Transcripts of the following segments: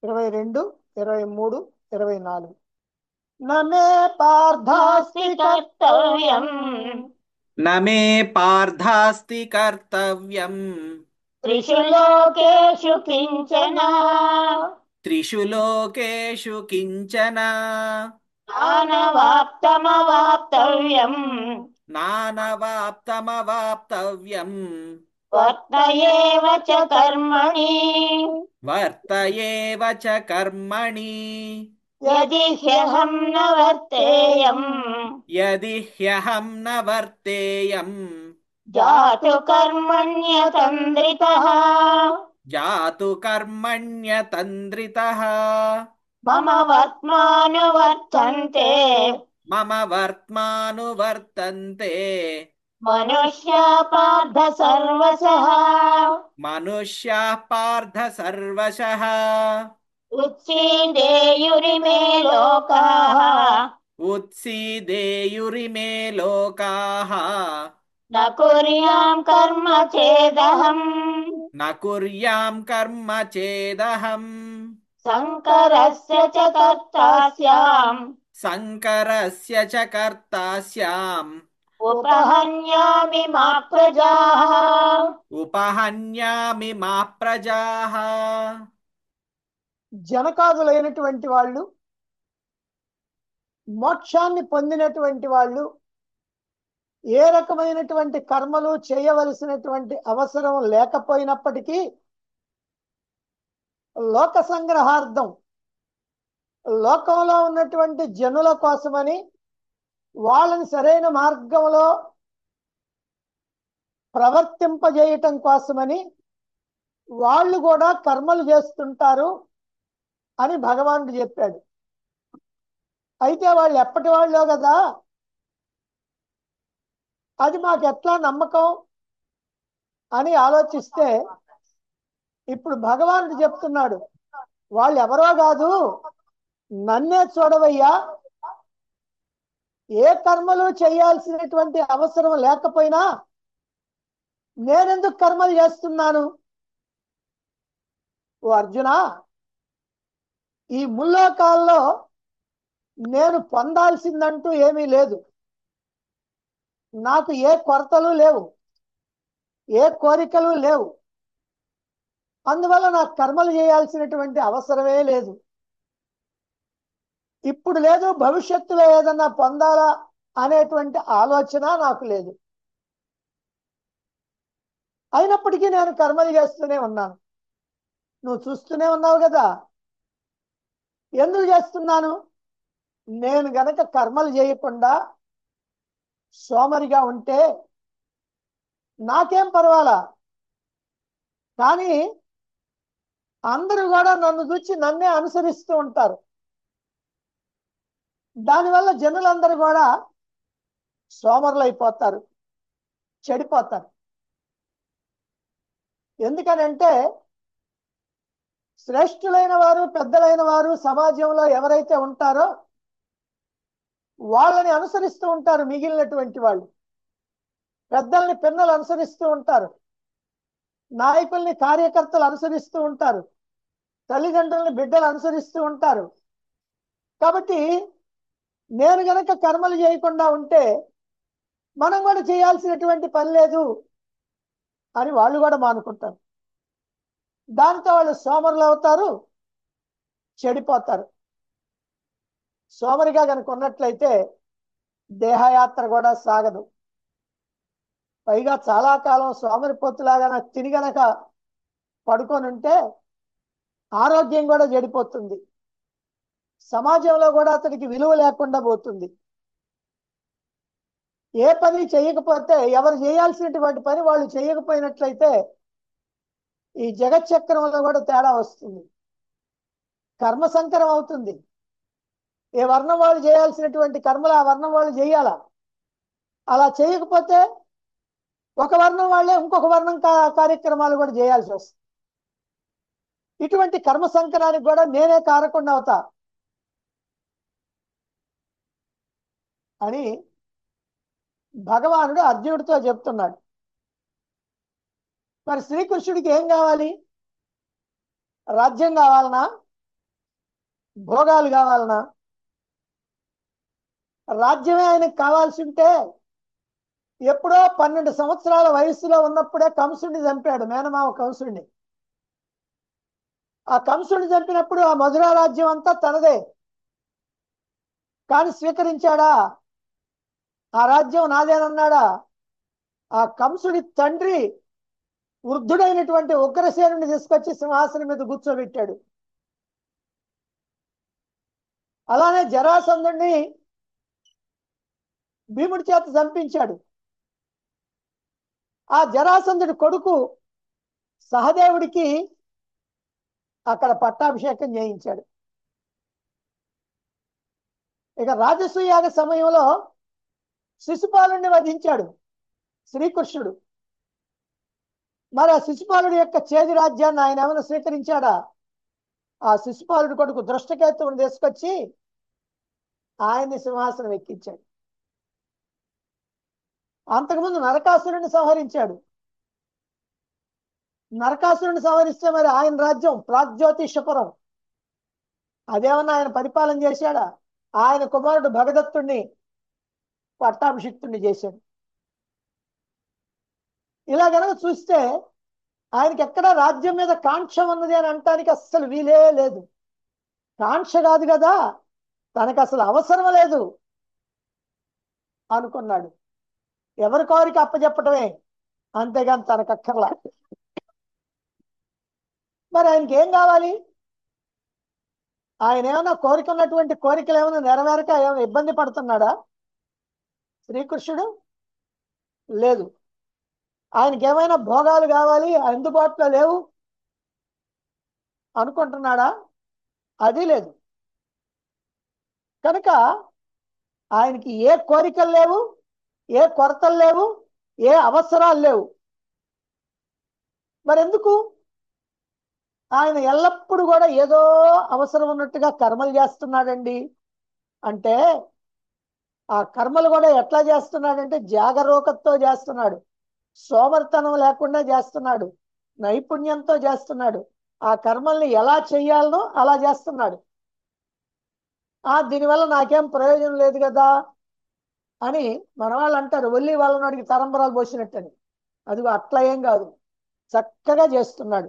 ఇరవై రెండు ఇరవై మూడు ఇరవై నాలుగు నమే పార్థాస్తి కర్తవ్యం न मे पार्थास्ति कर्तव्यम् త్రిషు లోకేషు కించన त्रिषु लोकेषु किञ्चन నానవాప్తమవాప్తవ్యం नानवाप्तमवाप्तव्यम् వర్తయేవ చ కర్మణి वर्त एव च कर्मणि యది హ్యహం న వర్తేయం यदि ह्यहं न वर्तेयम् జాతు కర్మణ్యతంద్రితః जातु कर्मण्यतन्द्रितः మమ వర్త్మానువర్తంతే मम वर्त्मानुवर्तन्ते మనుష్యా పార్థ సర్వసః मनुष्याः पार्थ सर्वशः ఉత్సీదేయురిమే లోకాః उत्सीदेयुरिमे लोकाः న కుర్యాం కర్మ చేదహం न कुर्यां कर्म चेदहम् శంకరస్య చ కర్తా స్యాం शङ्करस्य च कर्ता स्याम् ఉపహన్యామి మా ప్రజాః ఉపహన్యామి మా ప్రజాః జనకాదులైనటువంటి వాళ్ళు మోక్షాన్ని పొందినటువంటి వాళ్ళు ఏ రకమైనటువంటి కర్మలు చేయవలసినటువంటి అవసరం లేకపోయినప్పటికీ లోక సంగ్రహార్థం లోకంలో ఉన్నటువంటి జనుల కోసమని వాళ్ళని సరైన మార్గంలో ప్రవర్తింపజేయటం కోసమని వాళ్ళు కూడా కర్మలు చేస్తుంటారు అని భగవానుడు చెప్పాడు అయితే వాళ్ళు ఎప్పటి వాళ్ళో కదా అది మాకు ఎట్లా నమ్మకం అని ఆలోచిస్తే ఇప్పుడు భగవానుడు చెప్తున్నాడు వాళ్ళు ఎవరో కాదు నన్నే చూడవయ్యా ఏ కర్మలు చేయాల్సినటువంటి అవసరం లేకపోయినా నేనెందుకు కర్మలు చేస్తున్నాను ఓ అర్జున ఈ ముల్లోకాల్లో నేను పొందాల్సిందంటూ ఏమీ లేదు నాకు ఏ కొరతలు లేవు ఏ కోరికలు లేవు అందువల్ల నాకు కర్మలు చేయాల్సినటువంటి అవసరమే లేదు ఇప్పుడు లేదు భవిష్యత్తులో ఏదన్నా పొందాలా అనేటువంటి ఆలోచన నాకు లేదు అయినప్పటికీ నేను కర్మలు చేస్తూనే ఉన్నాను నువ్వు చూస్తూనే ఉన్నావు కదా ఎందుకు చేస్తున్నాను నేను గనక కర్మలు చేయకుండా సోమరిగా ఉంటే నాకేం పర్వాలా కానీ అందరూ కూడా నన్ను చూచి నన్నే అనుసరిస్తూ ఉంటారు దానివల్ల జనులందరూ కూడా సోమరులు అయిపోతారు చెడిపోతారు ఎందుకనంటే శ్రేష్ఠులైన వారు పెద్దలైన వారు సమాజంలో ఎవరైతే ఉంటారో వాళ్ళని అనుసరిస్తూ ఉంటారు మిగిలినటువంటి వాళ్ళు పెద్దల్ని పిన్నలు అనుసరిస్తూ ఉంటారు నాయకుల్ని కార్యకర్తలు అనుసరిస్తూ ఉంటారు తల్లిదండ్రుల్ని బిడ్డలు అనుసరిస్తూ ఉంటారు కాబట్టి నేను గనక కర్మలు చేయకుండా ఉంటే మనం కూడా చేయాల్సినటువంటి పని లేదు అని వాళ్ళు కూడా మానుకుంటారు దాంతో వాళ్ళు సోమరులు అవుతారు చెడిపోతారు సోమరిగా కనుక ఉన్నట్లయితే దేహయాత్ర కూడా సాగదు పైగా చాలా కాలం సోమరిపోతులాగా తిని గనక పడుకొని ఉంటే ఆరోగ్యం కూడా చెడిపోతుంది సమాజంలో కూడా అతనికి విలువ లేకుండా పోతుంది ఏ పని చేయకపోతే ఎవరు చేయాల్సినటువంటి పని వాళ్ళు చేయకపోయినట్లయితే ఈ జగచ్చక్రంలో కూడా తేడా వస్తుంది కర్మ సంకరం అవుతుంది ఏ వర్ణం వాళ్ళు చేయాల్సినటువంటి కర్మలు ఆ వర్ణం వాళ్ళు చేయాలా అలా చేయకపోతే ఒక వర్ణం వాళ్ళే ఇంకొక వర్ణం కా- కార్యక్రమాలు కూడా చేయాల్సి వస్తుంది ఇటువంటి కర్మ సంకరానికి కూడా నేనే కారకుండా అవుతా అని భగవానుడు అర్జునుడితో చెప్తున్నాడు మరి శ్రీకృష్ణుడికి ఏం కావాలి రాజ్యం కావాలనా భోగాలు కావాలనా రాజ్యమే ఆయనకు కావాల్సి ఉంటే ఎప్పుడో పన్నెండు సంవత్సరాల వయసులో ఉన్నప్పుడే కంసుడిని చంపాడు మేనమావ కంసుడిని ఆ కంసుడిని చంపినప్పుడు ఆ మధురా రాజ్యం అంతా తనదే కానీ స్వీకరించాడా ఆ రాజ్యం నాదేనన్నాడా ఆ కంసుడి తండ్రి వృద్ధుడైనటువంటి ఉగ్రసేనుని తీసుకొచ్చి సింహాసనం మీద కూర్చోబెట్టాడు అలానే జరాసంధుడిని భీముడి చేత చంపించాడు ఆ జరాసంధుడి కొడుకు సహదేవుడికి అక్కడ పట్టాభిషేకం చేయించాడు ఇక రాజసూయాగ సమయంలో శిశుపాలుని వధించాడు శ్రీకృష్ణుడు మరి ఆ శిశుపాలుడి యొక్క చేది రాజ్యాన్ని ఆయన ఏమైనా స్వీకరించాడా ఆ శిశుపాలుడి కొడుకు దృష్టకేతువుని తీసుకొచ్చి ఆయన్ని సింహాసనం ఎక్కించాడు అంతకుముందు నరకాసురుడిని సంహరించాడు నరకాసురుడిని సంహరిస్తే మరి ఆయన రాజ్యం ప్రాగ్జ్యోతిషపురం అదేమన్నా ఆయన పరిపాలన చేశాడా ఆయన కుమారుడు భగదత్తుణ్ణి పట్టాభిషిక్తుణ్ణి చేశాడు ఇలా గనక చూస్తే ఆయనకి ఎక్కడ రాజ్యం మీద కాంక్ష ఉన్నది అని అనటానికి అస్సలు వీలే లేదు కాంక్ష కాదు కదా తనకు అసలు అవసరం లేదు అనుకున్నాడు ఎవరి కోరిక అప్పచెప్పటమే అంతేగాని తనకు అక్కర్లా మరి ఆయనకి ఏం కావాలి ఆయన ఏమైనా కోరిక ఉన్నటువంటి కోరికలు ఏమైనా నెరవేరక ఏమైనా ఇబ్బంది పడుతున్నాడా శ్రీకృష్ణుడు లేదు ఆయనకి ఏమైనా భోగాలు కావాలి అందుబాటులో లేవు అనుకుంటున్నాడా అది లేదు కనుక ఆయనకి ఏ కోరికలు లేవు ఏ కొరతలు లేవు ఏ అవసరాలు లేవు మరెందుకు ఆయన ఎల్లప్పుడూ కూడా ఏదో అవసరం ఉన్నట్టుగా కర్మలు చేస్తున్నాడండి అంటే ఆ కర్మలు కూడా ఎట్లా చేస్తున్నాడంటే జాగరూకతతో చేస్తున్నాడు సోమర్తనం లేకుండా చేస్తున్నాడు నైపుణ్యంతో చేస్తున్నాడు ఆ కర్మల్ని ఎలా చేయాలనో అలా చేస్తున్నాడు ఆ దీనివల్ల నాకేం ప్రయోజనం లేదు కదా అని మన వాళ్ళు అంటారు ఒల్లి వాళ్ళనాడికి తరంబరాలు పోసినట్టని అది అట్లా ఏం కాదు చక్కగా చేస్తున్నాడు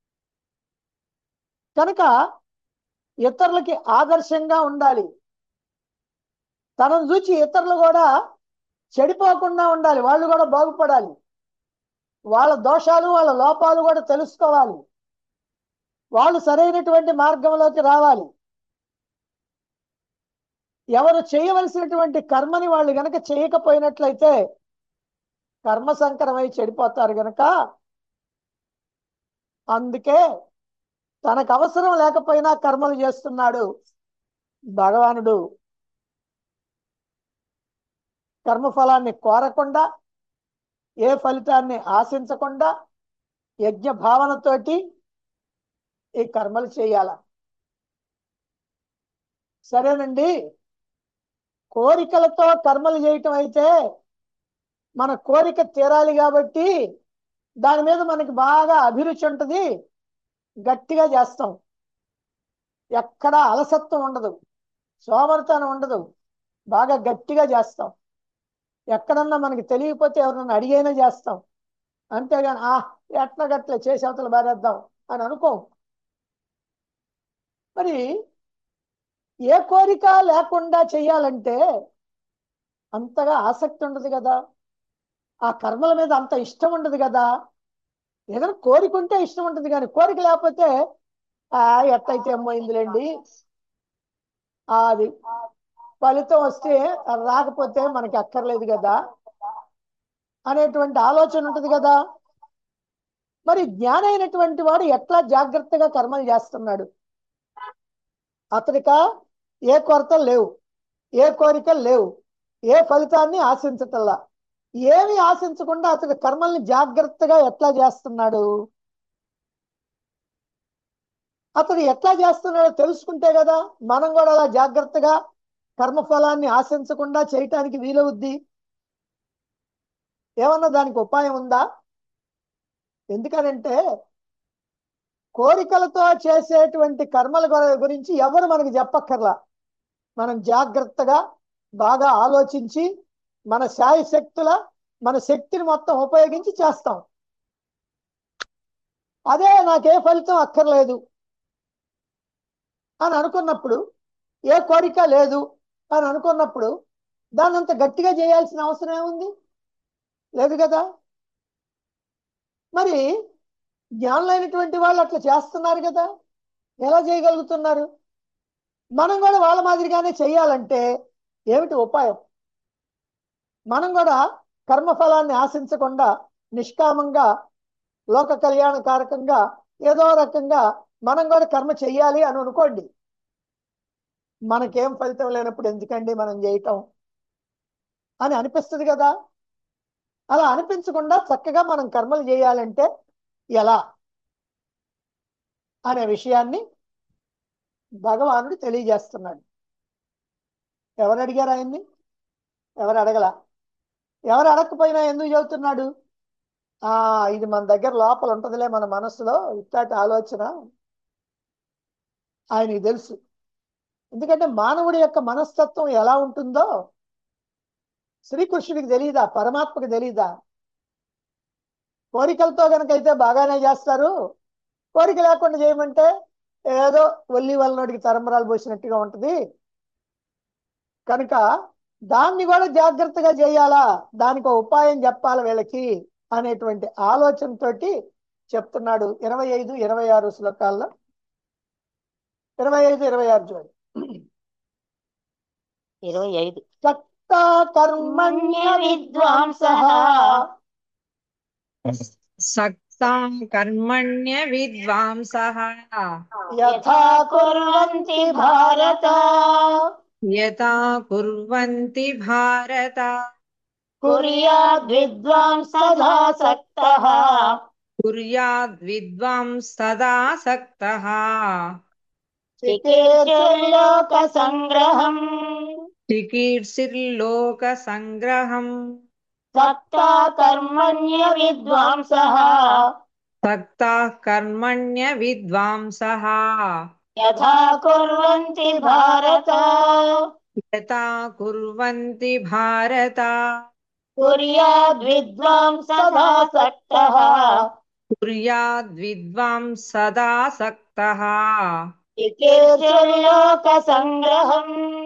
కనుక ఇతరులకి ఆదర్శంగా ఉండాలి తనను చూచి ఇతరులు కూడా చెడిపోకుండా ఉండాలి వాళ్ళు కూడా బాగుపడాలి వాళ్ళ దోషాలు వాళ్ళ లోపాలు కూడా తెలుసుకోవాలి వాళ్ళు సరైనటువంటి మార్గంలోకి రావాలి ఎవరు చేయవలసినటువంటి కర్మని వాళ్ళు గనక చేయకపోయినట్లయితే కర్మ సంకరమై చెడిపోతారు గనక అందుకే తనకు అవసరం లేకపోయినా కర్మలు చేస్తున్నాడు భగవానుడు కర్మఫలాన్ని కోరకుండా ఏ ఫలితాన్ని ఆశించకుండా యజ్ఞ భావనతోటి ఈ కర్మలు చేయాల సరేనండి కోరికలతో కర్మలు చేయటం అయితే మన కోరిక తీరాలి కాబట్టి దాని మీద మనకి బాగా అభిరుచి ఉంటుంది గట్టిగా చేస్తాం ఎక్కడ అలసత్వం ఉండదు సోమర్తనం ఉండదు బాగా గట్టిగా చేస్తాం ఎక్కడన్నా మనకి తెలియకపోతే ఎవరన్నా అడిగైనా చేస్తాం అంతేగాని ఆ ఎట్లా గట్ల చేసి అవతల బారేద్దాం అని అనుకోం మరి ఏ కోరిక లేకుండా చెయ్యాలంటే అంతగా ఆసక్తి ఉండదు కదా ఆ కర్మల మీద అంత ఇష్టం ఉండదు కదా ఏదైనా కోరిక ఉంటే ఇష్టం ఉంటుంది కానీ కోరిక లేకపోతే ఆ ఎట్టయితే ఏమైందిలేండి అది ఫలితం వస్తే రాకపోతే మనకి అక్కర్లేదు కదా అనేటువంటి ఆలోచన ఉంటుంది కదా మరి జ్ఞానైనటువంటి వాడు ఎట్లా జాగ్రత్తగా కర్మలు చేస్తున్నాడు అతడిక ఏ కొరతలు లేవు ఏ కోరికలు లేవు ఏ ఫలితాన్ని ఆశించటల్లా ఏమి ఆశించకుండా అతడు కర్మల్ని జాగ్రత్తగా ఎట్లా చేస్తున్నాడు అతడు ఎట్లా చేస్తున్నాడో తెలుసుకుంటే కదా మనం కూడా అలా జాగ్రత్తగా కర్మఫలాన్ని ఆశించకుండా చేయటానికి వీలవుద్ది ఏమన్నా దానికి ఉపాయం ఉందా ఎందుకనంటే కోరికలతో చేసేటువంటి కర్మల గుర- గురించి ఎవరు మనకు చెప్పక్కర్లా మనం జాగ్రత్తగా బాగా ఆలోచించి మన శాయశక్తుల మన శక్తిని మొత్తం ఉపయోగించి చేస్తాం అదే నాకే ఫలితం అక్కర్లేదు అని అనుకున్నప్పుడు ఏ కోరిక లేదు అని అనుకున్నప్పుడు దాన్ని అంత గట్టిగా చేయాల్సిన అవసరం ఏముంది లేదు కదా మరి జ్ఞానులైనటువంటి వాళ్ళు అట్లా చేస్తున్నారు కదా ఎలా చేయగలుగుతున్నారు మనం కూడా వాళ్ళ మాదిరిగానే చేయాలంటే ఏమిటి ఉపాయం మనం కూడా కర్మఫలాన్ని ఆశించకుండా నిష్కామంగా లోక కళ్యాణ కారకంగా ఏదో రకంగా మనం కూడా కర్మ చెయ్యాలి అని అనుకోండి మనకేం ఫలితం లేనప్పుడు ఎందుకండి మనం చేయటం అని అనిపిస్తుంది కదా అలా అనిపించకుండా చక్కగా మనం కర్మలు చేయాలంటే ఎలా అనే విషయాన్ని భగవానుడు తెలియజేస్తున్నాడు ఎవరు అడిగారు ఆయన్ని ఎవరు అడగల ఎవరు అడగకపోయినా ఎందుకు చెబుతున్నాడు ఆ ఇది మన దగ్గర లోపల ఉంటదిలే మన మనసులో ఇట్లాంటి ఆలోచన ఆయనకి తెలుసు ఎందుకంటే మానవుడి యొక్క మనస్తత్వం ఎలా ఉంటుందో శ్రీకృష్ణుడికి తెలియదా పరమాత్మకి తెలియదా కోరికలతో కనుకైతే బాగానే చేస్తారు కోరిక లేకుండా చేయమంటే ఏదో ఒల్లి వల్లనోడికి తరంబరాలు పోసినట్టుగా ఉంటది కనుక దాన్ని కూడా జాగ్రత్తగా చేయాలా దానికి ఒక ఉపాయం చెప్పాలి వీళ్ళకి అనేటువంటి ఆలోచనతోటి చెప్తున్నాడు ఇరవై ఐదు ఇరవై ఆరు శ్లోకాల్లో ఇరవై ఐదు ఇరవై ఆరు చూడండి ఇరవై ఐదు సక్తా కర్మణ్య విద్వాంస सक्ता कर्मण्य विद्वांसः యథా కుర్వంతి భారత यथा कुर्वन्ति भारत కుర్యాద్ విద్వాంసదాసక్తః कुर्याद्विद्वांस्तदा सक्तः చికీర్షుర్లోక సంగ్రహం चिकीर्षिर्लोकसङ्ग्रहम् సక్తా కర్మణ్య విద్వాంసః सक्ताः कर्मण्य विद्वांसः యథా కుర్వంతి భారత यथा कुर्वन्ति भारत కుర్యాద్ విద్వాంసదాసక్తః कुर्याद्विद्वांसदा सक्तः చికీర్షుర్లోక సంగ్రహం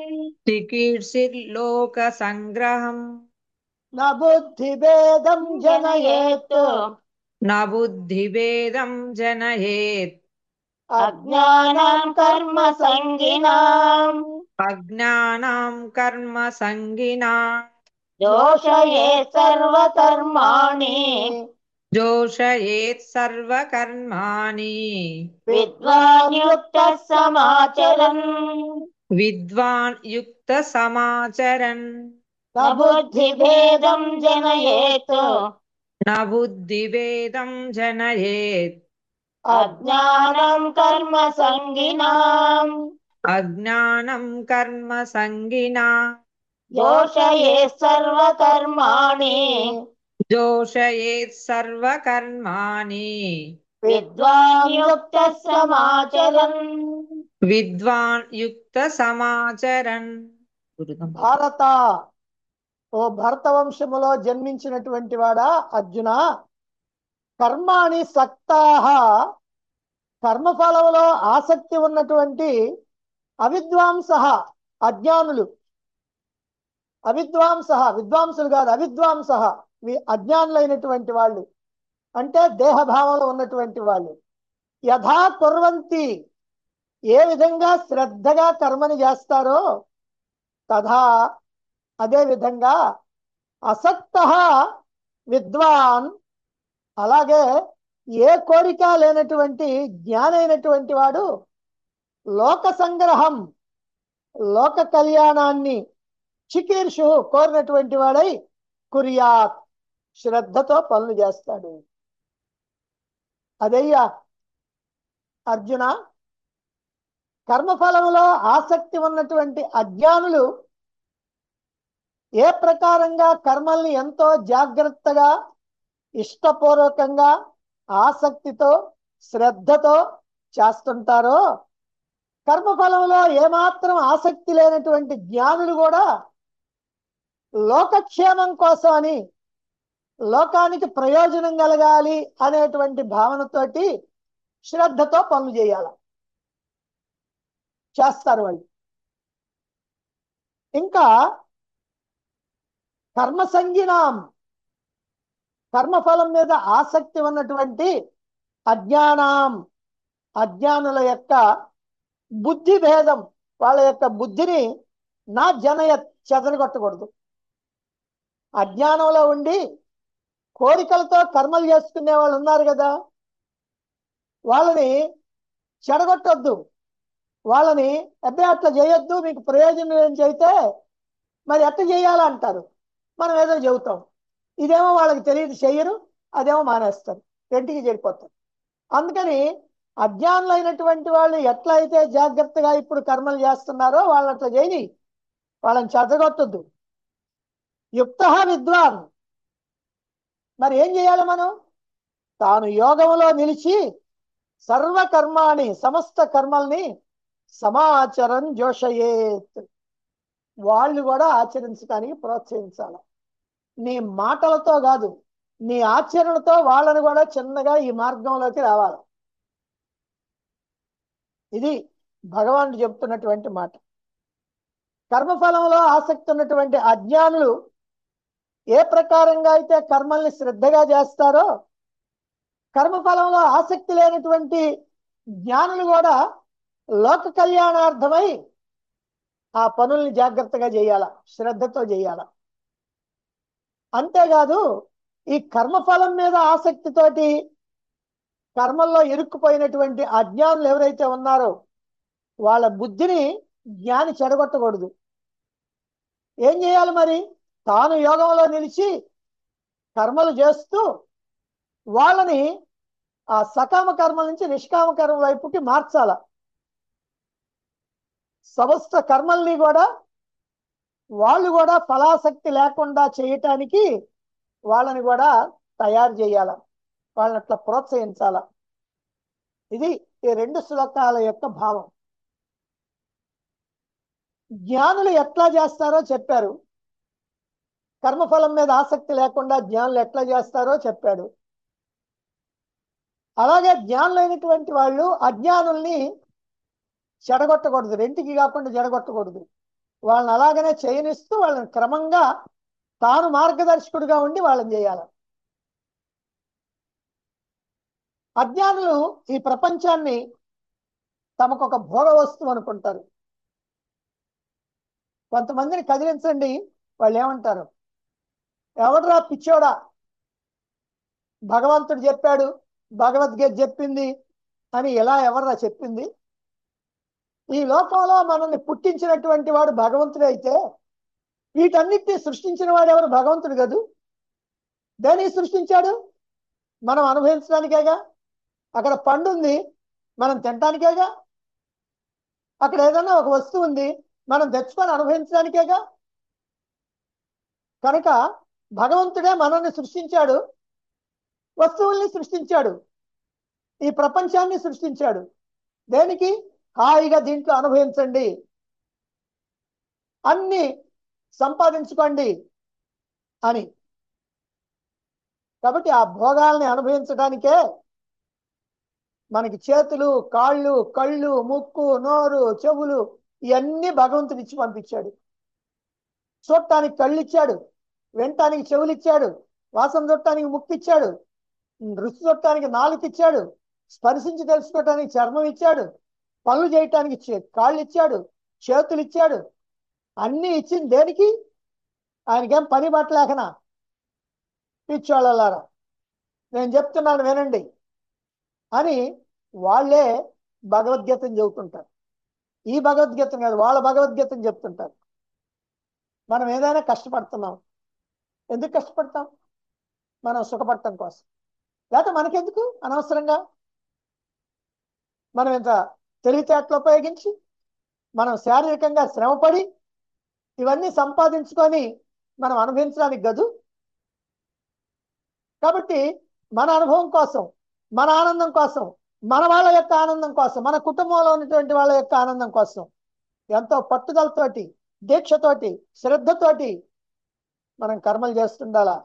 चिकीर्षिर्लोकसङ्ग्रहम् न बुद्धिभेदं जनयेत् జనయేత్ न बुद्धिभेदं जनयेत् అజ్ఞానం కర్మ సంగినాం अज्ञानां कर्मसङ्गिना దోషయే సర్వకర్మాణి जोषयेत् सर्वकर्माणि విద్వాన్ యుక్త సమాచరన్ विद्वान् युक्तसमाचरन् न బుద్ధి భేదం జనయేత్ न बुद्धिभेदं जनयेत् అజ్ఞానం కర్మ సంగినాం अज्ञानं कर्मसङ्गिना దోషయే సర్వకర్మాణి जोषयेत् सर्वकर्माणि విద్వాన్ యుక్త సమాచరన్ విద్వాన్ యుక్త సమాచరన్ భారత ఓ భరత వంశములో జన్మించినటువంటి వాడా అర్జున కర్మాణి సక్తాహ కర్మఫలంలో ఆసక్తి ఉన్నటువంటి అవిద్వాంస అజ్ఞానులు అవిద్వాంస విద్వాంసులు కాదు అవిద్వాంస అజ్ఞానులైనటువంటి వాళ్ళు అంటే దేహభావంలో ఉన్నటువంటి వాళ్ళు యథా కుర్వంతి ఏ విధంగా శ్రద్ధగా కర్మని చేస్తారో తథా అదే విధంగా అసక్త విద్వాన్ అలాగే ఏ కోరిక లేనటువంటి జ్ఞానైనటువంటి వాడు లోక సంగ్రహం లోక కళ్యాణాన్ని చికీర్షు కోరినటువంటి వాడై కురియాత్ శ్రద్ధతో పనులు చేస్తాడు అదయ్యా అర్జున కర్మఫలంలో ఆసక్తి ఉన్నటువంటి అజ్ఞానులు ఏ ప్రకారంగా కర్మల్ని ఎంతో జాగ్రత్తగా ఇష్టపూర్వకంగా ఆసక్తితో శ్రద్ధతో చేస్తుంటారో కర్మఫలంలో ఏమాత్రం ఆసక్తి లేనటువంటి జ్ఞానులు కూడా లోకక్షేమం కోసం అని లోకానికి ప్రయోజనం కలగాలి అనేటువంటి భావనతోటి శ్రద్ధతో పనులు చేయాలి చేస్తారు వాళ్ళు ఇంకా కర్మసంగినాం కర్మఫలం మీద ఆసక్తి ఉన్నటువంటి అజ్ఞానం అజ్ఞానుల యొక్క బుద్ధి భేదం వాళ్ళ యొక్క బుద్ధిని నా జనయ చెదరగొట్టకూడదు అజ్ఞానంలో ఉండి కోరికలతో కర్మలు చేసుకునే వాళ్ళు ఉన్నారు కదా వాళ్ళని చెడగొట్టొద్దు వాళ్ళని అబ్బాయి అట్లా చేయొద్దు మీకు ప్రయోజనం ఏం చేస్తే మరి ఎట్లా చేయాలంటారు మనం ఏదో చెబుతాం ఇదేమో వాళ్ళకి తెలియదు చెయ్యరు అదేమో మానేస్తారు రెంటికి చెడిపోతారు అందుకని అజ్ఞానులైనటువంటి వాళ్ళు ఎట్లయితే జాగ్రత్తగా ఇప్పుడు కర్మలు చేస్తున్నారో వాళ్ళని అట్లా చేయని వాళ్ళని చెదగొట్టద్దు యుక్త విద్వాన్ మరి ఏం చేయాలి మనం తాను యోగంలో నిలిచి సర్వ కర్మాని సమస్త కర్మల్ని సమాచరం జోషయేత్ వాళ్ళు కూడా ఆచరించడానికి ప్రోత్సహించాలి నీ మాటలతో కాదు నీ ఆచరణతో వాళ్ళని కూడా చిన్నగా ఈ మార్గంలోకి రావాలి ఇది భగవానుడు చెప్తున్నటువంటి మాట కర్మఫలంలో ఆసక్తి ఉన్నటువంటి అజ్ఞానులు ఏ ప్రకారంగా అయితే కర్మల్ని శ్రద్ధగా చేస్తారో కర్మఫలంలో ఆసక్తి లేనటువంటి జ్ఞానులు కూడా లోక కళ్యాణార్థమై ఆ పనుల్ని జాగ్రత్తగా చేయాల శ్రద్ధతో చేయాల అంతేకాదు ఈ కర్మఫలం మీద ఆసక్తితోటి కర్మల్లో ఇరుక్కుపోయినటువంటి అజ్ఞానులు ఎవరైతే ఉన్నారో వాళ్ళ బుద్ధిని జ్ఞాని చెడగొట్టకూడదు ఏం చేయాలి మరి తాను యోగంలో నిలిచి కర్మలు చేస్తూ వాళ్ళని ఆ సకామ కర్మ నుంచి నిష్కామ కర్మ వైపుకి మార్చాల సమస్త కర్మల్ని కూడా వాళ్ళు కూడా ఫలాసక్తి లేకుండా చేయటానికి వాళ్ళని కూడా తయారు చేయాల వాళ్ళని అట్లా ప్రోత్సహించాల ఇది ఈ రెండు శ్లోకాల యొక్క భావం జ్ఞానులు ఎట్లా చేస్తారో చెప్పారు కర్మఫలం మీద ఆసక్తి లేకుండా జ్ఞానులు ఎట్లా చేస్తారో చెప్పాడు అలాగే జ్ఞానులైనటువంటి వాళ్ళు అజ్ఞానుల్ని చెడగొట్టకూడదు రెంటికి కాకుండా చెడగొట్టకూడదు వాళ్ళని అలాగనే చేయనిస్తూ వాళ్ళని క్రమంగా తాను మార్గదర్శకుడిగా ఉండి వాళ్ళని చేయాలి అజ్ఞానులు ఈ ప్రపంచాన్ని తమకు ఒక భోగ వస్తువు అనుకుంటారు కొంతమందిని కదిలించండి వాళ్ళు ఏమంటారు ఎవడరా పిచ్చోడా భగవంతుడు చెప్పాడు భగవద్గీత చెప్పింది అని ఎలా ఎవర్రా చెప్పింది ఈ లోకంలో మనల్ని పుట్టించినటువంటి వాడు భగవంతుడు అయితే వీటన్నిటిని సృష్టించిన వాడు ఎవరు భగవంతుడు కదూ దేనికి సృష్టించాడు మనం అనుభవించడానికేగా అక్కడ పండు ఉంది మనం తినటానికేగా అక్కడ ఏదైనా ఒక వస్తువు ఉంది మనం తెచ్చుకొని అనుభవించడానికేగా కనుక భగవంతుడే మనల్ని సృష్టించాడు వస్తువుల్ని సృష్టించాడు ఈ ప్రపంచాన్ని సృష్టించాడు దేనికి హాయిగా దీంట్లో అనుభవించండి అన్ని సంపాదించుకోండి అని కాబట్టి ఆ భోగాల్ని అనుభవించడానికే మనకి చేతులు కాళ్ళు కళ్ళు ముక్కు నోరు చెవులు ఇవన్నీ భగవంతుడు ఇచ్చి పంపించాడు చూడటానికి కళ్ళు ఇచ్చాడు వినటానికి చెవులు ఇచ్చాడు వాసన చూడటానికి ముక్కు ఇచ్చాడు రుచి చూడటానికి నాలుగు ఇచ్చాడు స్పర్శించి తెలుసుకోవటానికి చర్మం ఇచ్చాడు పనులు చేయటానికి చే- కాళ్ళు ఇచ్చాడు చేతులు ఇచ్చాడు అన్ని ఇచ్చింది దేనికి ఆయనకేం పని పట్టలేకనా పిచ్చోళ్ళలారా నేను చెప్తున్నాను వినండి అని వాళ్ళే భగవద్గీతను చెబుతుంటారు ఈ భగవద్గీతను కాదు వాళ్ళ భగవద్గీతను చెప్తుంటారు మనం ఏదైనా కష్టపడుతున్నాం ఎందుకు కష్టపడతాం మనం సుఖపడటం కోసం లేకపోతే మనకెందుకు అనవసరంగా మనం ఇంత తెలివితేటలు ఉపయోగించి మనం శారీరకంగా శ్రమపడి ఇవన్నీ సంపాదించుకొని మనం అనుభవించడానికి గదు కాబట్టి మన అనుభవం కోసం మన ఆనందం కోసం మన వాళ్ళ యొక్క ఆనందం కోసం మన కుటుంబంలో ఉన్నటువంటి వాళ్ళ యొక్క ఆనందం కోసం ఎంతో పట్టుదలతోటి దీక్షతోటి శ్రద్ధతోటి మనం కర్మలు చేస్తుండాలా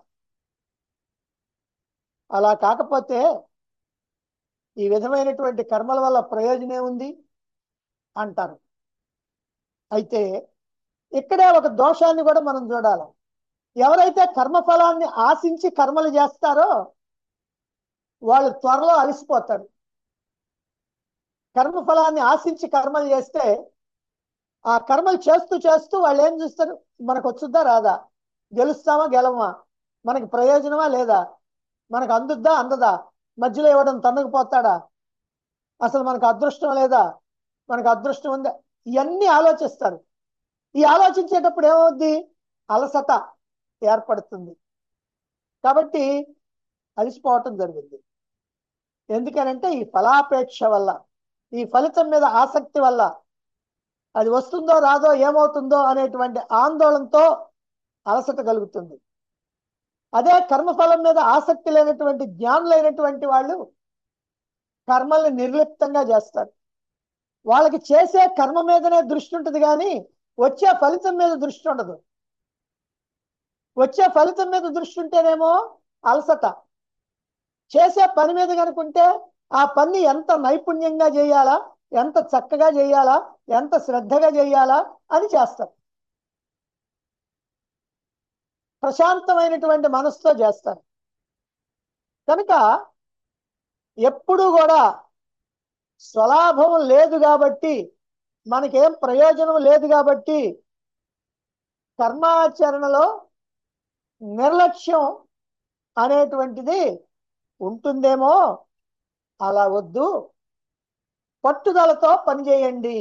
అలా కాకపోతే ఈ విధమైనటువంటి కర్మల వల్ల ప్రయోజనం ఉంది అంటారు అయితే ఇక్కడే ఒక దోషాన్ని కూడా మనం చూడాలి ఎవరైతే కర్మఫలాన్ని ఆశించి కర్మలు చేస్తారో వాళ్ళు త్వరలో అలసిపోతారు కర్మఫలాన్ని ఆశించి కర్మలు చేస్తే ఆ కర్మలు చేస్తూ చేస్తూ వాళ్ళు ఏం చూస్తారు మనకు వచ్చుద్దా రాదా గెలుస్తామా గెలవమా మనకి ప్రయోజనమా లేదా మనకు అందుద్దా అందదా మధ్యలో ఇవ్వడం తన్నుకుపోతాడా అసలు మనకు అదృష్టం లేదా మనకు అదృష్టం ఉందా ఇవన్నీ ఆలోచిస్తారు ఈ ఆలోచించేటప్పుడు ఏమవుద్ది అలసట ఏర్పడుతుంది కాబట్టి అలసిపోవటం జరిగింది ఎందుకనంటే ఈ ఫలాపేక్ష వల్ల ఈ ఫలితం మీద ఆసక్తి వల్ల అది వస్తుందో రాదో ఏమవుతుందో అనేటువంటి ఆందోళనతో అలసట కలుగుతుంది అదే కర్మఫలం మీద ఆసక్తి లేనటువంటి జ్ఞానులైనటువంటి వాళ్ళు కర్మల్ని నిర్లిప్తంగా చేస్తారు వాళ్ళకి చేసే కర్మ మీదనే దృష్టి ఉంటుంది కానీ వచ్చే ఫలితం మీద దృష్టి ఉండదు వచ్చే ఫలితం మీద దృష్టి ఉంటేనేమో అలసట చేసే పని మీద కనుకుంటే ఆ పని ఎంత నైపుణ్యంగా చేయాలా ఎంత చక్కగా చేయాలా ఎంత శ్రద్ధగా చేయాలా అని చేస్తారు ప్రశాంతమైనటువంటి మనసుతో చేస్తారు కనుక ఎప్పుడు కూడా స్వలాభం లేదు కాబట్టి మనకేం ప్రయోజనం లేదు కాబట్టి కర్మాచరణలో నిర్లక్ష్యం అనేటువంటిది ఉంటుందేమో అలా వద్దు పట్టుదలతో పనిచేయండి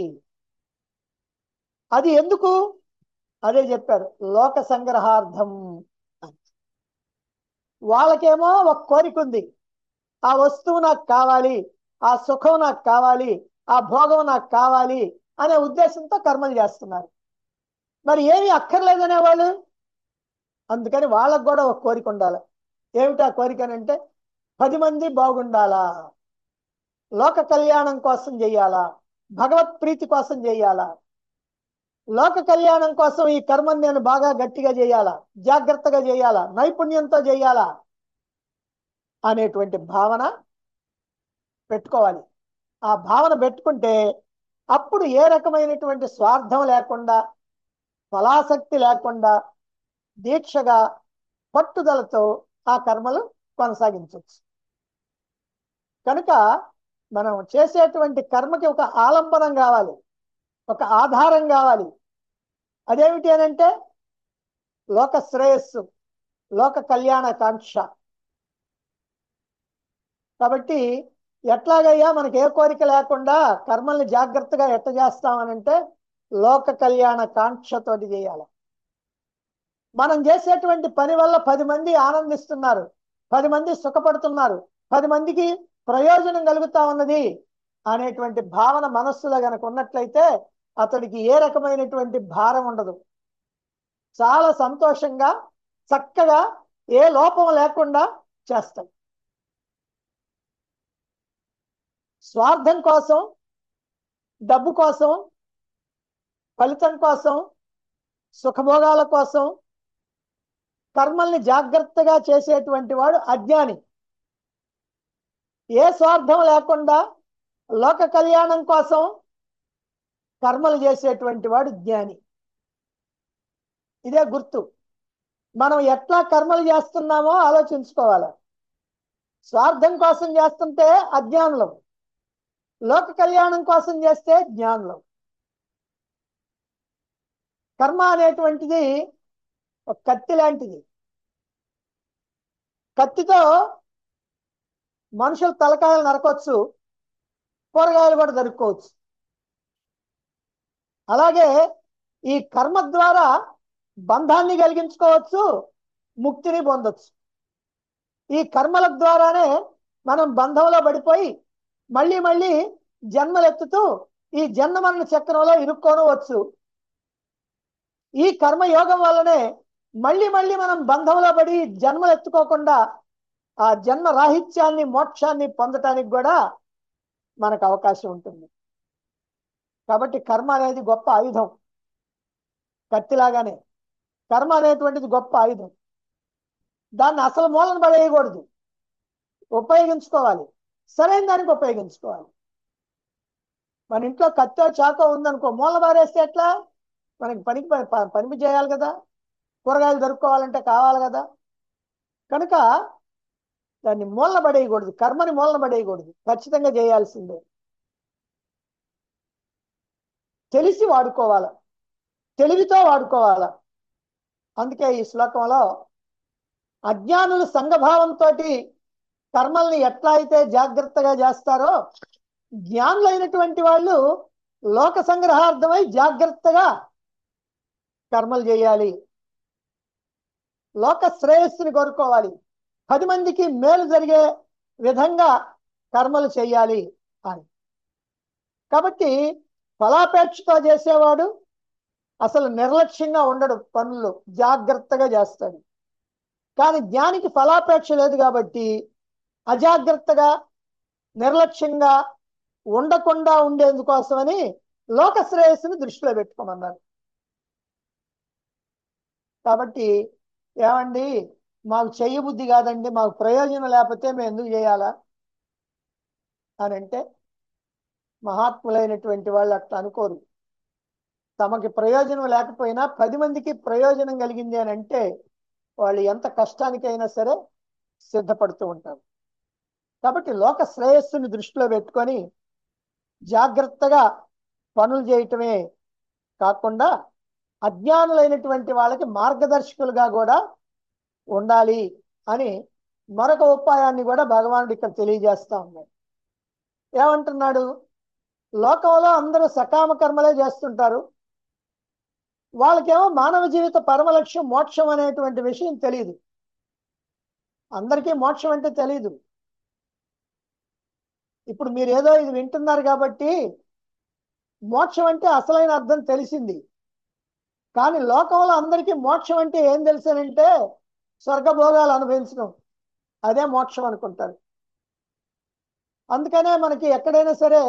అది ఎందుకు అదే చెప్పారు లోక సంగ్రహార్థం అని. వాళ్ళకేమో ఒక కోరిక ఉంది ఆ వస్తువు నాకు కావాలి ఆ సుఖం నాకు కావాలి ఆ భోగం నాకు కావాలి అనే ఉద్దేశంతో కర్మలు చేస్తున్నారు మరి ఏమి అక్కర్లేదనే వాళ్ళు అందుకని వాళ్ళకు కూడా ఒక కోరిక ఉండాలి ఏమిటా కోరిక అని అంటే పది మంది బాగుండాలా లోక కళ్యాణం కోసం చెయ్యాలా భగవత్ ప్రీతి కోసం చెయ్యాలా లోక కళ్యాణం కోసం ఈ కర్మని నేను బాగా గట్టిగా చేయాలా జాగ్రత్తగా చేయాలా నైపుణ్యంతో చేయాలా అనేటువంటి భావన పెట్టుకోవాలి ఆ భావన పెట్టుకుంటే అప్పుడు ఏ రకమైనటువంటి స్వార్థం లేకుండా ఫలాసక్తి లేకుండా దీక్షగా పట్టుదలతో ఆ కర్మలు కొనసాగించవచ్చు కనుక మనం చేసేటువంటి కర్మకి ఒక ఆలంబనం కావాలి ఒక ఆధారం కావాలి అదేమిటి అని అంటే లోక శ్రేయస్సు లోక కళ్యాణ కాంక్ష కాబట్టి ఎట్లాగయ్యా మనకి ఏ కోరిక లేకుండా కర్మల్ని జాగ్రత్తగా ఎట్ట చేస్తామనంటే లోక కళ్యాణ కాంక్షతోటి చేయాలి మనం చేసేటువంటి పని వల్ల పది మంది ఆనందిస్తున్నారు పది మంది సుఖపడుతున్నారు పది మందికి ప్రయోజనం కలుగుతా ఉన్నది అనేటువంటి భావన మనస్సులో గనక ఉన్నట్లయితే అతడికి ఏ రకమైనటువంటి భారం ఉండదు చాలా సంతోషంగా చక్కగా ఏ లోపం లేకుండా చేస్తాడు స్వార్థం కోసం డబ్బు కోసం ఫలితం కోసం సుఖభోగాల కోసం కర్మల్ని జాగ్రత్తగా చేసేటువంటి వాడు అజ్ఞాని ఏ స్వార్థం లేకుండా లోక కళ్యాణం కోసం కర్మలు చేసేటువంటి వాడు జ్ఞాని ఇదే గుర్తు మనం ఎట్లా కర్మలు చేస్తున్నామో ఆలోచించుకోవాలి స్వార్థం కోసం చేస్తుంటే అజ్ఞానులం లోక కళ్యాణం కోసం చేస్తే జ్ఞానులం కర్మ అనేటువంటిది ఒక కత్తి లాంటిది కత్తితో మనుషులు తలకాయలు నరకొచ్చు కూరగాయలు కూడా దొరుకోవచ్చు అలాగే ఈ కర్మ ద్వారా బంధాన్ని కలిగించుకోవచ్చు ముక్తిని పొందొచ్చు ఈ కర్మల ద్వారానే మనం బంధంలో పడిపోయి మళ్ళీ మళ్ళీ జన్మలెత్తుతూ ఈ జన్మ మరణ చక్రంలో ఇరుక్కోనవచ్చు ఈ కర్మ యోగం వల్లనే మళ్ళీ మళ్ళీ మనం బంధంలో పడి జన్మలు ఎత్తుకోకుండా ఆ జన్మ రాహిత్యాన్ని మోక్షాన్ని పొందటానికి కూడా మనకు అవకాశం ఉంటుంది కాబట్టి కర్మ అనేది గొప్ప ఆయుధం కత్తిలాగానే కర్మ అనేటువంటిది గొప్ప ఆయుధం దాన్ని అసలు మూలన పడేయకూడదు ఉపయోగించుకోవాలి సరైన దానికి ఉపయోగించుకోవాలి మన ఇంట్లో కత్తో చాకో ఉందనుకో మూల పారేస్తే ఎట్లా మనకి పనికి ప- ప- పని చేయాలి కదా కూరగాయలు దొరుకుకోవాలంటే కావాలి కదా కనుక దాన్ని మూలన పడేయకూడదు కర్మని మూలన పడేయకూడదు ఖచ్చితంగా చేయాల్సిందే తెలిసి వాడుకోవాల తెలివితో వాడుకోవాల అందుకే ఈ శ్లోకంలో అజ్ఞానులు సంఘభావంతో కర్మల్ని ఎట్లా అయితే జాగ్రత్తగా చేస్తారో జ్ఞానులైనటువంటి వాళ్ళు లోక సంగ్రహార్థమై జాగ్రత్తగా కర్మలు చేయాలి లోక శ్రేయస్సుని కోరుకోవాలి పది మందికి మేలు జరిగే విధంగా కర్మలు చేయాలి అని కాబట్టి ఫలాపేక్షతో చేసేవాడు అసలు నిర్లక్ష్యంగా ఉండడు పనులు జాగ్రత్తగా చేస్తాడు కానీ జ్ఞానికి ఫలాపేక్ష లేదు కాబట్టి అజాగ్రత్తగా నిర్లక్ష్యంగా ఉండకుండా ఉండేందుకోసమని లోక శ్రేయస్సుని దృష్టిలో పెట్టుకోమన్నారు కాబట్టి ఏమండి మాకు చెయ్యబుద్ధి కాదండి మాకు ప్రయోజనం లేకపోతే మేము ఎందుకు చేయాలా అని అంటే మహాత్ములైనటువంటి వాళ్ళు అట్లా అనుకోరు తమకి ప్రయోజనం లేకపోయినా పది మందికి ప్రయోజనం కలిగింది అని అంటే వాళ్ళు ఎంత కష్టానికైనా సరే సిద్ధపడుతూ ఉంటారు కాబట్టి లోక శ్రేయస్సుని దృష్టిలో పెట్టుకొని జాగ్రత్తగా పనులు చేయటమే కాకుండా అజ్ఞానులైనటువంటి వాళ్ళకి మార్గదర్శకులుగా కూడా ఉండాలి అని మరొక ఉపాయాన్ని కూడా భగవానుడు ఇక్కడ తెలియజేస్తా ఉన్నాడు ఏమంటున్నాడు లోకంలో అందరూ సకామ కర్మలే చేస్తుంటారు వాళ్ళకేమో మానవ జీవిత పరమ లక్ష్యం మోక్షం అనేటువంటి విషయం తెలియదు అందరికీ మోక్షం అంటే తెలియదు ఇప్పుడు మీరు ఏదో ఇది వింటున్నారు కాబట్టి మోక్షం అంటే అసలైన అర్థం తెలిసింది కానీ లోకంలో అందరికీ మోక్షం అంటే ఏం తెలుసనంటే స్వర్గభోగాలు అనుభవించడం అదే మోక్షం అనుకుంటారు అందుకనే మనకి ఎక్కడైనా సరే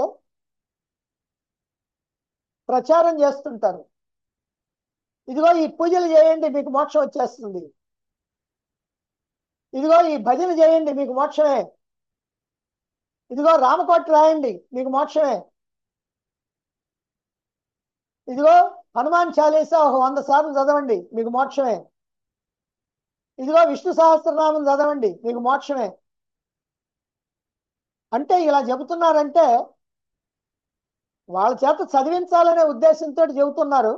ప్రచారం చేస్తుంటారు ఇదిగో ఈ పూజలు చేయండి మీకు మోక్షం వచ్చేస్తుంది ఇదిగో ఈ భజన చేయండి మీకు మోక్షమే ఇదిగో రామకోట రాయండి మీకు మోక్షమే ఇదిగో హనుమాన్ చాలీసా ఒక వంద సార్లు చదవండి మీకు మోక్షమే ఇదిగో విష్ణు సహస్రనామం చదవండి మీకు మోక్షమే అంటే ఇలా చెబుతున్నారంటే వాళ్ళ చేత చదివించాలనే ఉద్దేశంతో చెబుతున్నారు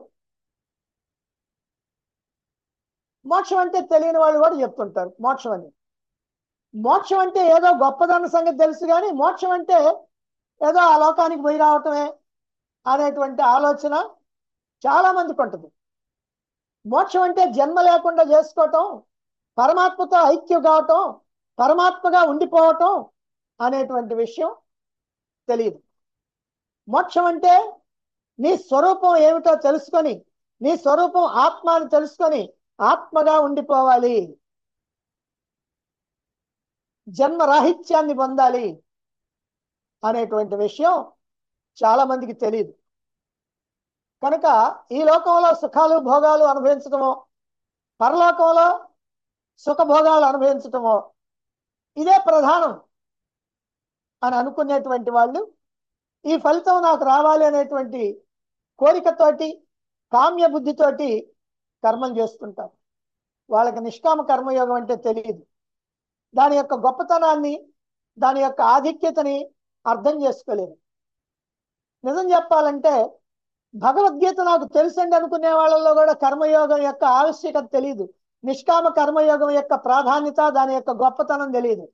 మోక్షం అంటే తెలియని వాళ్ళు కూడా చెప్తుంటారు మోక్షం అని మోక్షం అంటే ఏదో గొప్పదన్న సంగతి తెలుసు కానీ మోక్షం అంటే ఏదో ఆ లోకానికి పోయి రావటమే అనేటువంటి ఆలోచన చాలా మందికి ఉంటుంది మోక్షం అంటే జన్మ లేకుండా చేసుకోవటం పరమాత్మతో ఐక్యం కావటం పరమాత్మగా ఉండిపోవటం అనేటువంటి విషయం తెలియదు మోక్షం అంటే నీ స్వరూపం ఏమిటో తెలుసుకొని నీ స్వరూపం ఆత్మ అని తెలుసుకొని ఆత్మగా ఉండిపోవాలి జన్మ రాహిత్యాన్ని పొందాలి అనేటువంటి విషయం చాలా మందికి తెలియదు కనుక ఈ లోకంలో సుఖాలు భోగాలు అనుభవించటమో పరలోకంలో సుఖభోగాలు అనుభవించటమో ఇదే ప్రధానం అని అనుకునేటువంటి వాళ్ళు ఈ ఫలితం నాకు రావాలి అనేటువంటి కోరికతోటి కామ్య బుద్ధితోటి కర్మం చేస్తుంటారు వాళ్ళకి నిష్కామ కర్మయోగం అంటే తెలియదు దాని యొక్క గొప్పతనాన్ని దాని యొక్క ఆధిక్యతని అర్థం చేసుకోలేరు నిజం చెప్పాలంటే భగవద్గీత నాకు తెలుసండి అనుకునే వాళ్ళలో కూడా కర్మయోగం యొక్క ఆవశ్యకత తెలియదు నిష్కామ కర్మయోగం యొక్క ప్రాధాన్యత దాని యొక్క గొప్పతనం తెలియదు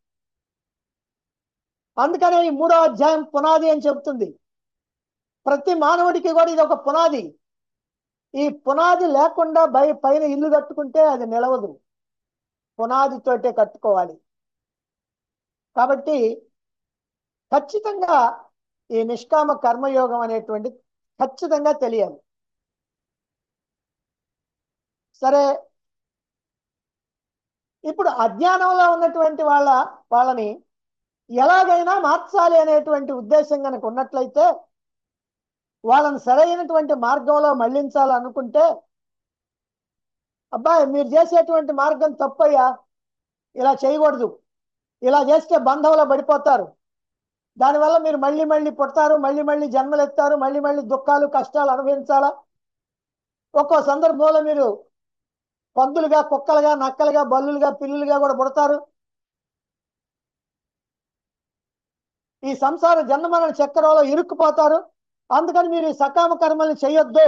అందుకనే ఈ మూడో అధ్యాయం పునాది అని చెప్తుంది ప్రతి మానవుడికి కూడా ఇది ఒక పునాది ఈ పునాది లేకుండా బయ పైన ఇల్లు కట్టుకుంటే అది నిలవదు పునాదితోటే కట్టుకోవాలి కాబట్టి ఖచ్చితంగా ఈ నిష్కామ కర్మయోగం అనేటువంటి ఖచ్చితంగా తెలియాలి సరే ఇప్పుడు అజ్ఞానంలో ఉన్నటువంటి వాళ్ళ వాళ్ళని ఎలాగైనా మార్చాలి అనేటువంటి ఉద్దేశం కనుక ఉన్నట్లయితే వాళ్ళని సరైనటువంటి మార్గంలో మళ్ళించాలనుకుంటే అబ్బాయి మీరు చేసేటువంటి మార్గం తప్పయ్యా ఇలా చేయకూడదు ఇలా చేస్తే బంధంలో పడిపోతారు దానివల్ల మీరు మళ్ళీ మళ్ళీ పుడతారు మళ్ళీ మళ్ళీ జన్మలు ఎత్తారు మళ్ళీ మళ్ళీ దుఃఖాలు కష్టాలు అనుభవించాలా ఒక్కో సందర్భంలో మీరు పందులుగా కుక్కలుగా నక్కలుగా బల్లులుగా పిల్లులుగా కూడా పుడతారు ఈ సంసార జన్మరణ చక్రంలో ఇరుక్కుపోతారు అందుకని మీరు ఈ సకామ కర్మల్ని చేయొద్దు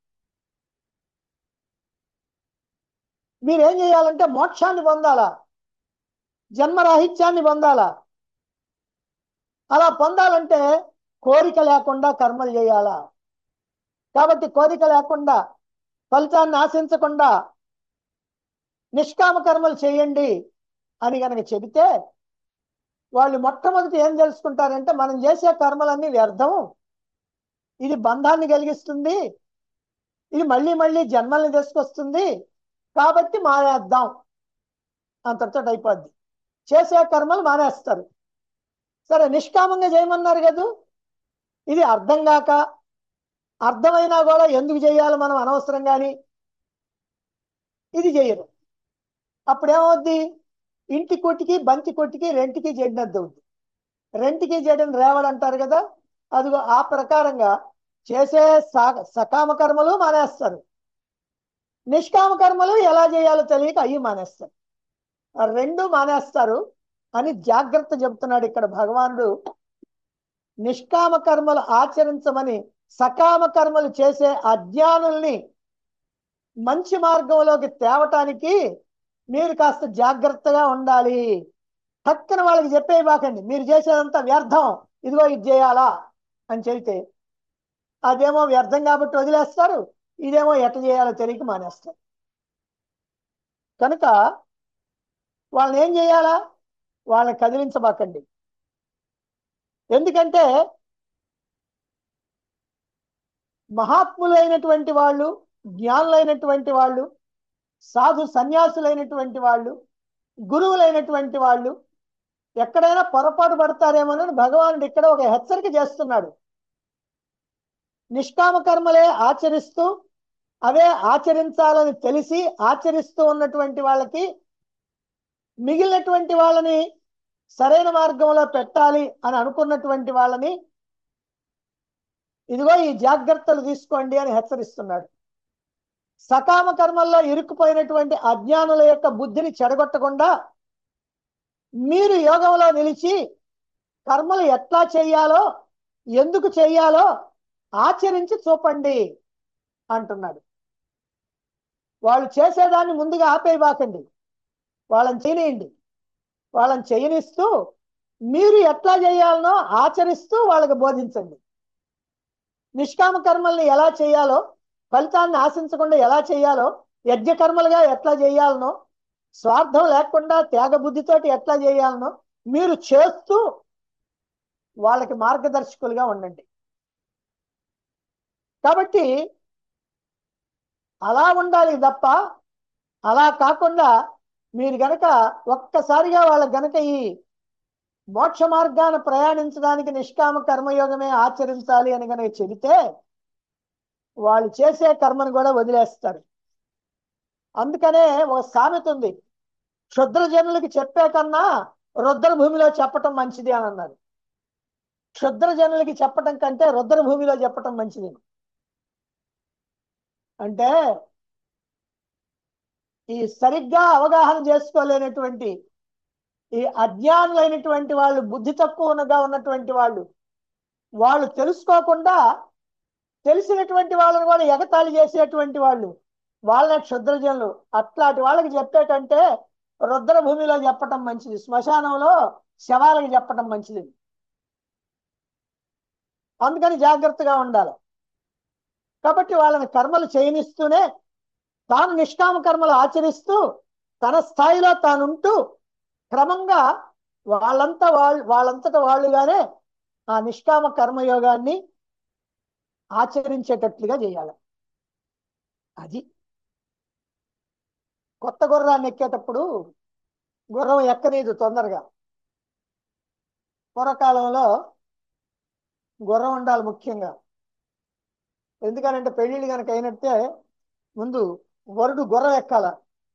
మీరేం చేయాలంటే మోక్షాన్ని పొందాలా జన్మరాహిత్యాన్ని పొందాలా అలా పొందాలంటే కోరిక లేకుండా కర్మలు చేయాలా కాబట్టి కోరిక లేకుండా ఫలితాన్ని ఆశించకుండా నిష్కామ కర్మలు చేయండి అని గనక చెబితే వాళ్ళు మొట్టమొదటి ఏం తెలుసుకుంటారంటే మనం చేసే కర్మలన్నీ వ్యర్థం ఇది బంధాన్ని కలిగిస్తుంది ఇది మళ్ళీ మళ్ళీ జన్మల్ని తీసుకొస్తుంది కాబట్టి మానేద్దాం అంతటితో అయిపోద్ది చేసే కర్మలు మానేస్తారు సరే నిష్కామంగా చేయమన్నారు కదా ఇది అర్థం కాక అర్థమైనా కూడా ఎందుకు చేయాలి మనం అనవసరం కానీ ఇది చేయరు అప్పుడేమవుద్ది ఇంటి కొట్టికి బంతి కొట్టికి రెంటికి చెడినద్దు అవుద్ది రెంటికి చెడిన రేవడు అంటారు కదా అదిగో ఆ ప్రకారంగా చేసే సా- సకామ కర్మలు మానేస్తారు నిష్కామ కర్మలు ఎలా చేయాలో తెలియక అయ్యి మానేస్తారు ఆ రెండు మానేస్తారు అని జాగ్రత్త చెబుతున్నాడు ఇక్కడ భగవానుడు నిష్కామ కర్మలు ఆచరించమని సకామ కర్మలు చేసే అజ్ఞానుల్ని మంచి మార్గంలోకి తేవటానికి మీరు కాస్త జాగ్రత్తగా ఉండాలి పక్కన వాళ్ళకి చెప్పేయబాకండి మీరు చేసేదంతా వ్యర్థం ఇదిగో ఇది చేయాలా అని చెబితే అదేమో వ్యర్థం కాబట్టి వదిలేస్తారు ఇదేమో ఎట్ట చేయాలో తెలియక మానేస్తారు కనుక వాళ్ళని ఏం చేయాలా వాళ్ళని కదిలించబాకండి ఎందుకంటే మహాత్ములైనటువంటి వాళ్ళు జ్ఞానులైనటువంటి వాళ్ళు సాధు సన్యాసులైనటువంటి వాళ్ళు గురువులైనటువంటి వాళ్ళు ఎక్కడైనా పొరపాటు పడతారేమోనని భగవానుడు ఇక్కడ ఒక హెచ్చరిక చేస్తున్నాడు నిష్కామ కర్మలే ఆచరిస్తూ అవే ఆచరించాలని తెలిసి ఆచరిస్తూ ఉన్నటువంటి వాళ్ళకి మిగిలినటువంటి వాళ్ళని సరైన మార్గంలో పెట్టాలి అని అనుకున్నటువంటి వాళ్ళని ఇదిగో ఈ జాగ్రత్తలు తీసుకోండి అని హెచ్చరిస్తున్నాడు సకామ కర్మల్లో ఇరుక్కుపోయినటువంటి అజ్ఞానుల యొక్క బుద్ధిని చెడగొట్టకుండా మీరు యోగంలో నిలిచి కర్మలు ఎట్లా చెయ్యాలో ఎందుకు చెయ్యాలో ఆచరించి చూపండి అంటున్నాడు వాళ్ళు చేసేదాన్ని ముందుగా ఆపేయబాకండి వాళ్ళని చేయనియండి వాళ్ళని చేయనిస్తూ మీరు ఎట్లా చేయాలనో ఆచరిస్తూ వాళ్ళకి బోధించండి నిష్కామ కర్మల్ని ఎలా చేయాలో ఫలితాన్ని ఆశించకుండా ఎలా చేయాలో యజ్ఞ కర్మలుగా ఎట్లా చేయాలనో స్వార్థం లేకుండా త్యాగ బుద్ధితోటి ఎట్లా చేయాలనో మీరు చేస్తూ వాళ్ళకి మార్గదర్శకులుగా ఉండండి కాబట్టి అలా ఉండాలి తప్ప అలా కాకుండా మీరు గనక ఒక్కసారిగా వాళ్ళ గనక ఈ మోక్ష మార్గాన ప్రయాణించడానికి నిష్కామ కర్మయోగమే ఆచరించాలి అని గనక చెబితే వాళ్ళు చేసే కర్మను కూడా వదిలేస్తారు అందుకనే ఒక సామెత ఉంది క్షుద్ర జనులకి చెప్పే కన్నా రుద్ర భూమిలో చెప్పటం మంచిది అని అన్నారు క్షుద్ర జనులకి చెప్పటం కంటే రుద్ర భూమిలో చెప్పటం మంచిది అంటే ఈ సరిగ్గా అవగాహన చేసుకోలేనటువంటి ఈ అజ్ఞానులైనటువంటి వాళ్ళు బుద్ధి తక్కువగా ఉన్నటువంటి వాళ్ళు వాళ్ళు తెలుసుకోకుండా తెలిసినటువంటి వాళ్ళని కూడా ఎగతాళి చేసేటువంటి వాళ్ళు వాళ్ళ క్షుద్రజనులు అట్లాంటి వాళ్ళకి చెప్పేటంటే రుద్ర భూమిలో చెప్పటం మంచిది శ్మశానంలో శవాలకి చెప్పటం మంచిది అందుకని జాగ్రత్తగా ఉండాలి కాబట్టి వాళ్ళని కర్మలు చేయనిస్తూనే తాను నిష్కామ కర్మలు ఆచరిస్తూ తన స్థాయిలో తానుంటూ క్రమంగా వాళ్ళంతా వాళ్ళు వాళ్ళంతట వాళ్ళుగానే ఆ నిష్కామ కర్మయోగాన్ని ఆచరించేటట్లుగా చేయాలి అది కొత్త గుర్రాన్ని ఎక్కేటప్పుడు గుర్రం ఎక్కనీదు తొందరగా పూర్వకాలంలో గుర్రం ఉండాలి ముఖ్యంగా ఎందుకనంటే పెళ్ళిళ్ళు కనుక అయినట్టే ముందు వరుడు గుర్రం ఎక్కాల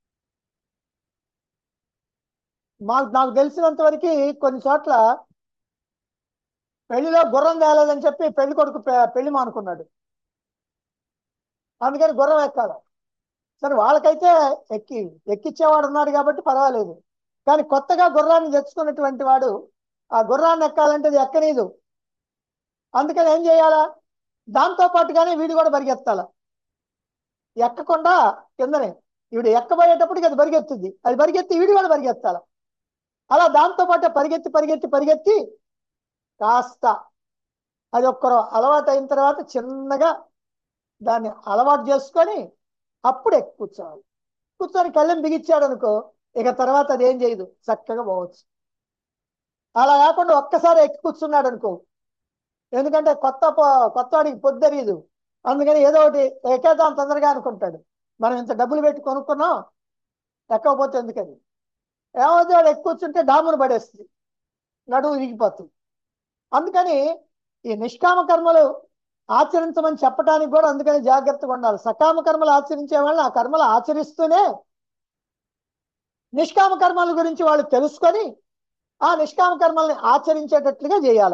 మాకు నాకు తెలిసినంత వరకు కొన్ని చోట్ల పెళ్లిలో గుర్రం తేలేదని చెప్పి పెళ్లి కొడుకు పె- పెళ్లి మానుకున్నాడు అందుకని గుర్రం ఎక్కాల సరే వాళ్ళకైతే ఎక్కి ఎక్కిచ్చేవాడు ఉన్నాడు కాబట్టి పర్వాలేదు కానీ కొత్తగా గుర్రాన్ని తెచ్చుకున్నటువంటి వాడు ఆ గుర్రాన్ని ఎక్కాలంటే అది ఎక్కనీదు అందుకని ఏం చేయాలా దాంతో పాటుగానే వీడు కూడా పరిగెత్తాల ఎక్కకుండా కిందనే వీడు ఎక్కబోయేటప్పటికి అది పరిగెత్తుద్ది అది పరిగెత్తి వీడు కూడా పరిగెత్తాల అలా దాంతో పాటు పరిగెత్తి పరిగెత్తి పరిగెత్తి కాస్త అది ఒక్కరు అలవాటు అయిన తర్వాత చిన్నగా దాన్ని అలవాటు చేసుకొని అప్పుడు ఎక్కి కూర్చోవాలి కూర్చొని కళ్ళెం బిగించాడు అనుకో ఇక తర్వాత అది ఏం చేయదు చక్కగా పోవచ్చు అలా కాకుండా ఒక్కసారి ఎక్కి కూర్చున్నాడు అనుకో ఎందుకంటే కొత్త ప- కొత్త వాడికి పొద్దురీదు అందుకని ఏదో ఒకటి ఎక్కేద్దాం తొందరగా అనుకుంటాడు మనం ఇంత డబ్బులు పెట్టి కొనుక్కున్నాం ఎక్కకపోతే ఎందుకని ఏమవుతుంది వాడు ఎక్కువ కూర్చుంటే డామును పడేస్తుంది నడువు విరిగిపోతుంది అందుకని ఈ నిష్కామ కర్మలు ఆచరించమని చెప్పడానికి కూడా అందుకని జాగ్రత్తగా ఉండాలి సకామ కర్మలు ఆచరించే వాళ్ళని ఆ కర్మలు ఆచరిస్తూనే నిష్కామ కర్మల గురించి వాళ్ళు తెలుసుకొని ఆ నిష్కామ కర్మల్ని ఆచరించేటట్లుగా చేయాలి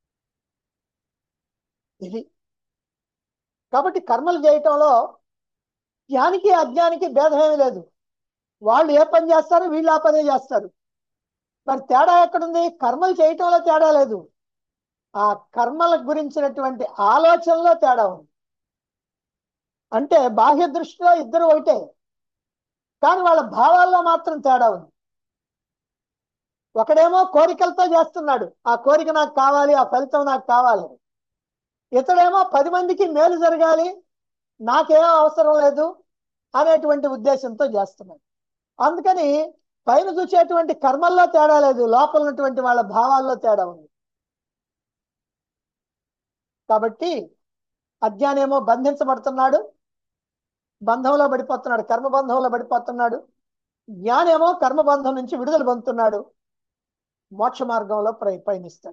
ఇది కాబట్టి కర్మలు చేయటంలో జ్ఞానికి అజ్ఞానికి భేదం ఏమీ లేదు వాళ్ళు ఏ పని చేస్తారు వీళ్ళు ఆ పనే చేస్తారు మరి తేడా ఎక్కడుంది కర్మలు చేయటంలో తేడా లేదు ఆ కర్మల గురించినటువంటి ఆలోచనలో తేడా ఉంది అంటే బాహ్య దృష్టిలో ఇద్దరు ఒకటే కానీ వాళ్ళ భావాల్లో మాత్రం తేడా ఉంది ఒకడేమో కోరికలతో చేస్తున్నాడు ఆ కోరిక నాకు కావాలి ఆ ఫలితం నాకు కావాలి ఇతడేమో పది మందికి మేలు జరగాలి నాకేం అవసరం లేదు అనేటువంటి ఉద్దేశంతో చేస్తున్నాడు అందుకని పైన చూసేటువంటి కర్మల్లో తేడా లేదు లోపల ఉన్నటువంటి వాళ్ళ భావాల్లో తేడా ఉంది కాబట్టి అజ్ఞానేమో బంధించబడుతున్నాడు బంధంలో పడిపోతున్నాడు కర్మ బంధంలో పడిపోతున్నాడు జ్ఞానేమో కర్మబంధం నుంచి విడుదల పొందుతున్నాడు మోక్ష మార్గంలో ప్రయ పయనిస్తాడు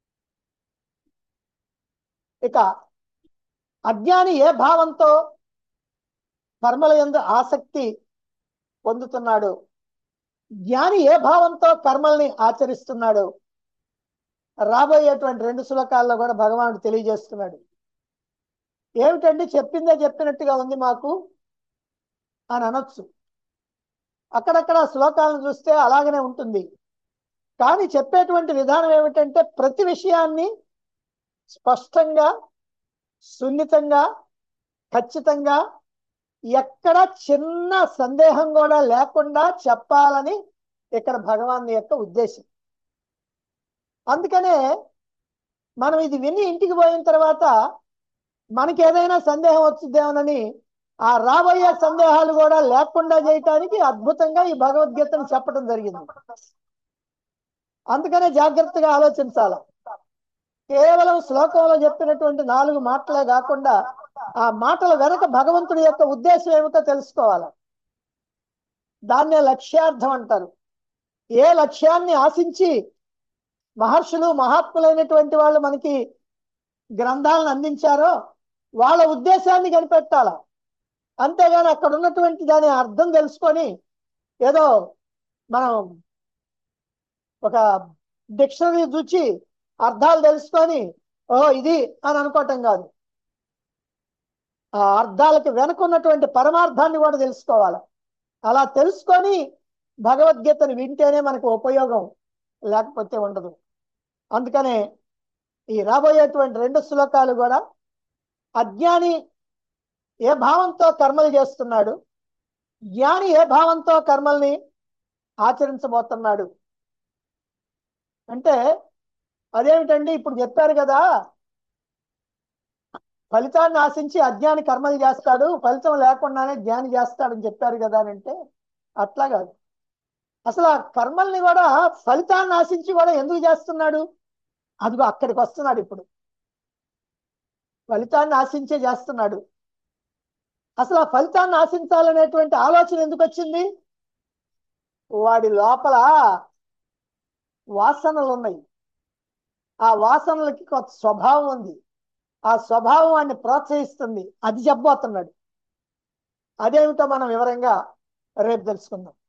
ఇక అజ్ఞాని ఏ భావంతో కర్మల యందు ఆసక్తి పొందుతున్నాడు జ్ఞాని ఏ భావంతో కర్మల్ని ఆచరిస్తున్నాడు రాబోయేటువంటి రెండు శ్లోకాల్లో కూడా భగవానుడు తెలియజేస్తున్నాడు ఏమిటండి చెప్పిందే చెప్పినట్టుగా ఉంది మాకు అని అనొచ్చు అక్కడక్కడ శ్లోకాలను చూస్తే అలాగనే ఉంటుంది కానీ చెప్పేటువంటి విధానం ఏమిటంటే ప్రతి విషయాన్ని స్పష్టంగా సున్నితంగా ఖచ్చితంగా ఎక్కడ చిన్న సందేహం కూడా లేకుండా చెప్పాలని ఇక్కడ భగవాన్ యొక్క ఉద్దేశం అందుకనే మనం ఇది విని ఇంటికి పోయిన తర్వాత మనకి ఏదైనా సందేహం వచ్చిద్దేమోనని ఆ రాబోయే సందేహాలు కూడా లేకుండా చేయటానికి అద్భుతంగా ఈ భగవద్గీతను చెప్పడం జరిగింది అందుకనే జాగ్రత్తగా ఆలోచించాలి కేవలం శ్లోకంలో చెప్పినటువంటి నాలుగు మాటలే కాకుండా ఆ మాటల వెనక భగవంతుడి యొక్క ఉద్దేశం ఏమిటో తెలుసుకోవాలి దాన్నే లక్ష్యార్థం అంటారు ఏ లక్ష్యాన్ని ఆశించి మహర్షులు మహాత్ములైనటువంటి వాళ్ళు మనకి గ్రంథాలను అందించారో వాళ్ళ ఉద్దేశాన్ని కనిపెట్టాల అంతేగాని అక్కడ ఉన్నటువంటి దాని అర్థం తెలుసుకొని ఏదో మనం ఒక డిక్షనరీ చూచి అర్థాలు తెలుసుకొని ఓ ఇది అని అనుకోవటం కాదు ఆ అర్థాలకి వెనుక ఉన్నటువంటి పరమార్థాన్ని కూడా తెలుసుకోవాలి అలా తెలుసుకొని భగవద్గీతను వింటేనే మనకు ఉపయోగం లేకపోతే ఉండదు అందుకనే ఈ రాబోయేటువంటి రెండు శ్లోకాలు కూడా అజ్ఞాని ఏ భావంతో కర్మలు చేస్తున్నాడు జ్ఞాని ఏ భావంతో కర్మల్ని ఆచరించబోతున్నాడు అంటే అదేమిటండి ఇప్పుడు చెప్పారు కదా ఫలితాన్ని ఆశించి అజ్ఞాని కర్మలు చేస్తాడు ఫలితం లేకుండానే జ్ఞాని చేస్తాడని చెప్పారు కదా అని అంటే అట్లా కాదు అసలు ఆ కర్మల్ని కూడా ఫలితాన్ని ఆశించి కూడా ఎందుకు చేస్తున్నాడు అదిగో అక్కడికి వస్తున్నాడు ఇప్పుడు ఫలితాన్ని ఆశించే చేస్తున్నాడు అసలు ఆ ఫలితాన్ని ఆశించాలనేటువంటి ఆలోచన ఎందుకు వచ్చింది వాడి లోపల వాసనలు ఉన్నాయి ఆ వాసనలకి కొంత స్వభావం ఉంది ఆ స్వభావం వాడిని ప్రోత్సహిస్తుంది అది చెప్పబోతున్నాడు అదేమిటో మనం వివరంగా రేపు తెలుసుకుందాం